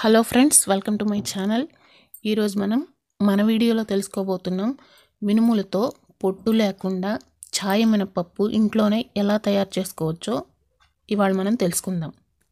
hello friends welcome to my channel ఈరోజు మనం మన వీడియోలో తెలుసుకోబోతున్నాం మినుములతో పొట్టు లేకుండా ఛాయ మినపప్పు ఇంట్లోనే ఎలా తయారు చేసుకోవచ్చో ఇవాళ మనం తెలుసుకుందాం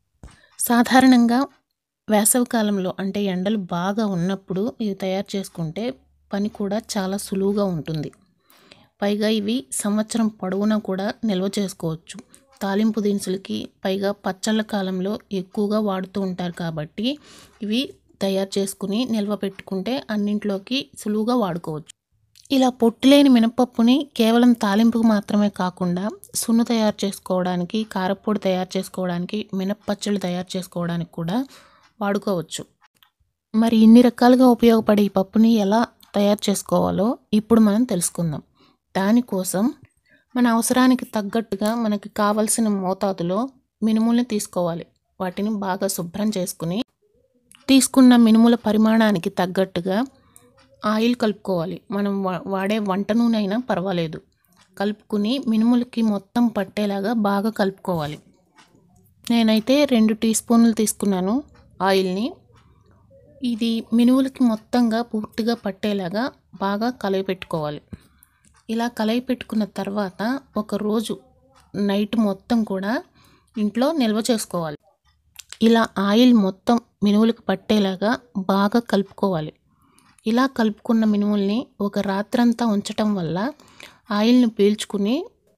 సాధారణంగా వేసవి కాలంలో అంటే ఎండలు బాగా ఉన్నప్పుడు ఇవి తయారు చేసుకుంటే పని కూడా చాలా సులువుగా ఉంటుంది పైగా ఇవి సంవత్సరం పొడవునా కూడా నిల్వ చేసుకోవచ్చు తాలింపు దినుసులకి పైగా పచ్చళ్ళ కాలంలో ఎక్కువగా వాడుతూ ఉంటారు కాబట్టి ఇవి తయారు చేసుకుని నిల్వ పెట్టుకుంటే అన్నింట్లోకి సులువుగా వాడుకోవచ్చు ఇలా పొట్టులేని మినపప్పుని కేవలం తాలింపుకు మాత్రమే కాకుండా సున్ను తయారు చేసుకోవడానికి కారపొడి తయారు చేసుకోవడానికి మినప్పచ్చళ్ళు తయారు చేసుకోవడానికి కూడా వాడుకోవచ్చు మరి ఇన్ని రకాలుగా ఉపయోగపడే ఈ పప్పుని ఎలా తయారు చేసుకోవాలో ఇప్పుడు మనం తెలుసుకుందాం దానికోసం మన అవసరానికి తగ్గట్టుగా మనకి కావలసిన మోతాదులో మినుముల్ని తీసుకోవాలి వాటిని బాగా శుభ్రం చేసుకుని తీసుకున్న మినుముల పరిమాణానికి తగ్గట్టుగా ఆయిల్ కలుపుకోవాలి మనం వా- వాడే వంట నూనె అయినా పర్వాలేదు కలుపుకుని మినుములకి మొత్తం పట్టేలాగా బాగా కలుపుకోవాలి నేనైతే రెండు టీ స్పూన్లు తీసుకున్నాను ఆయిల్ని ఇది మినుములకి మొత్తంగా పూర్తిగా పట్టేలాగా బాగా కలయి పెట్టుకోవాలి ఇలా కలయి పెట్టుకున్న తర్వాత ఒక రోజు నైట్ మొత్తం కూడా ఇంట్లో నిల్వ చేసుకోవాలి ఇలా ఆయిల్ మొత్తం మినుములకు పట్టేలాగా బాగా కలుపుకోవాలి ఇలా కలుపుకున్న మినుముల్ని ఒక రాత్రంతా ఉంచటం వల్ల ఆయిల్ని పీల్చుకుని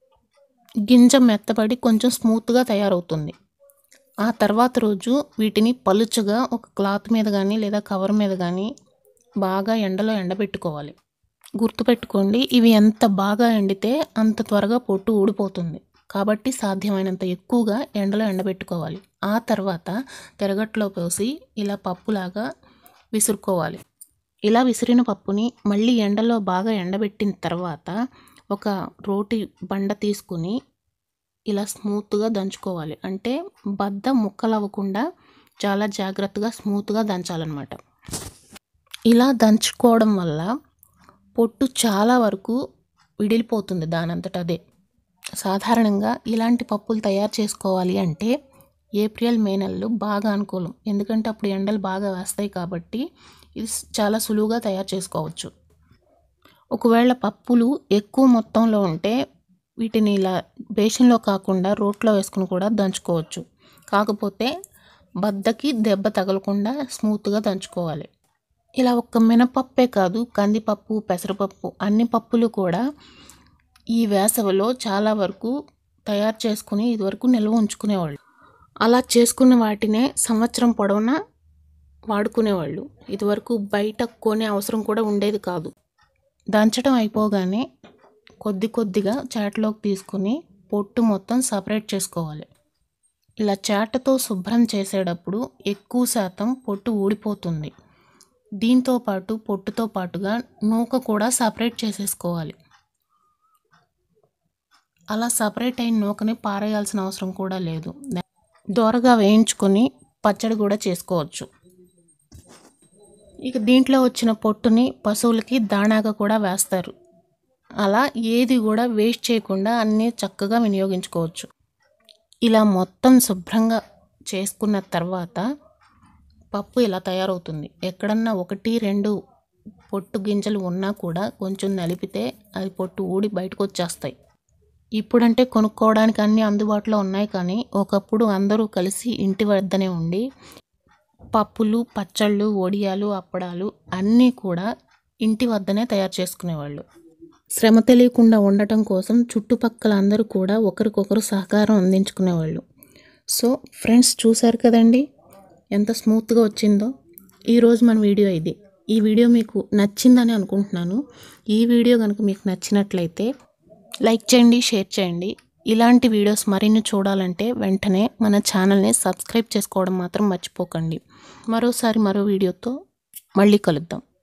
గింజ మెత్తబడి కొంచెం స్మూత్గా తయారవుతుంది ఆ తర్వాత రోజు వీటిని పలుచగా ఒక క్లాత్ మీద కానీ లేదా కవర్ మీద కానీ బాగా ఎండలో ఎండబెట్టుకోవాలి గుర్తుపెట్టుకోండి ఇవి ఎంత బాగా ఎండితే అంత త్వరగా పొట్టు ఊడిపోతుంది కాబట్టి సాధ్యమైనంత ఎక్కువగా ఎండలో ఎండబెట్టుకోవాలి ఆ తర్వాత తిరగట్లో పోసి ఇలా పప్పులాగా విసురుకోవాలి ఇలా విసిరిన పప్పుని మళ్ళీ ఎండలో బాగా ఎండబెట్టిన తర్వాత ఒక రోటి బండ తీసుకుని ఇలా స్మూత్గా దంచుకోవాలి అంటే బద్ద ముక్కలు అవ్వకుండా చాలా జాగ్రత్తగా స్మూత్గా దంచాలన్నమాట ఇలా దంచుకోవడం వల్ల పొట్టు చాలా వరకు విడిలిపోతుంది దానంతట అదే సాధారణంగా ఇలాంటి పప్పులు తయారు చేసుకోవాలి అంటే ఏప్రిల్ మే నెలలు బాగా అనుకూలం ఎందుకంటే అప్పుడు ఎండలు బాగా వేస్తాయి కాబట్టి ఇది చాలా సులువుగా తయారు చేసుకోవచ్చు ఒకవేళ పప్పులు ఎక్కువ మొత్తంలో ఉంటే వీటిని ఇలా బేషన్లో కాకుండా రోట్లో వేసుకుని కూడా దంచుకోవచ్చు కాకపోతే బద్దకి దెబ్బ తగలకుండా స్మూత్గా దంచుకోవాలి ఇలా ఒక్క మినపప్పే కాదు కందిపప్పు పెసరపప్పు అన్ని పప్పులు కూడా ఈ వేసవిలో చాలా వరకు తయారు చేసుకుని ఇదివరకు నిల్వ ఉంచుకునేవాళ్ళు అలా చేసుకున్న వాటినే సంవత్సరం పొడవునా వాడుకునేవాళ్ళు ఇదివరకు బయట కొనే అవసరం కూడా ఉండేది కాదు దంచడం అయిపోగానే కొద్ది కొద్దిగా చాటలోకి తీసుకుని పొట్టు మొత్తం సపరేట్ చేసుకోవాలి ఇలా చాటతో శుభ్రం చేసేటప్పుడు ఎక్కువ శాతం పొట్టు ఊడిపోతుంది దీంతో పాటు పొట్టుతో పాటుగా నూక కూడా సపరేట్ చేసేసుకోవాలి అలా సపరేట్ అయిన నూకని పారేయాల్సిన అవసరం కూడా లేదు దోరగా వేయించుకొని పచ్చడి కూడా చేసుకోవచ్చు ఇక దీంట్లో వచ్చిన పొట్టుని పశువులకి దాణాగా కూడా వేస్తారు అలా ఏది కూడా వేస్ట్ చేయకుండా అన్నీ చక్కగా వినియోగించుకోవచ్చు ఇలా మొత్తం శుభ్రంగా చేసుకున్న తర్వాత పప్పు ఇలా తయారవుతుంది ఎక్కడన్నా ఒకటి రెండు పొట్టు గింజలు ఉన్నా కూడా కొంచెం నలిపితే అది పొట్టు ఊడి బయటకు వచ్చేస్తాయి ఇప్పుడంటే కొనుక్కోవడానికి అన్నీ అందుబాటులో ఉన్నాయి కానీ ఒకప్పుడు అందరూ కలిసి ఇంటి వద్దనే ఉండి పప్పులు పచ్చళ్ళు వడియాలు అప్పడాలు అన్నీ కూడా ఇంటి వద్దనే తయారు చేసుకునేవాళ్ళు శ్రమ తెలియకుండా ఉండటం కోసం చుట్టుపక్కల అందరూ కూడా ఒకరికొకరు సహకారం అందించుకునేవాళ్ళు సో ఫ్రెండ్స్ చూశారు కదండి ఎంత స్మూత్గా వచ్చిందో ఈరోజు మన వీడియో ఇది ఈ వీడియో మీకు నచ్చిందని అనుకుంటున్నాను ఈ వీడియో కనుక మీకు నచ్చినట్లయితే లైక్ చేయండి షేర్ చేయండి ఇలాంటి వీడియోస్ మరిన్ని చూడాలంటే వెంటనే మన ఛానల్ని సబ్స్క్రైబ్ చేసుకోవడం మాత్రం మర్చిపోకండి మరోసారి మరో వీడియోతో మళ్ళీ కలుద్దాం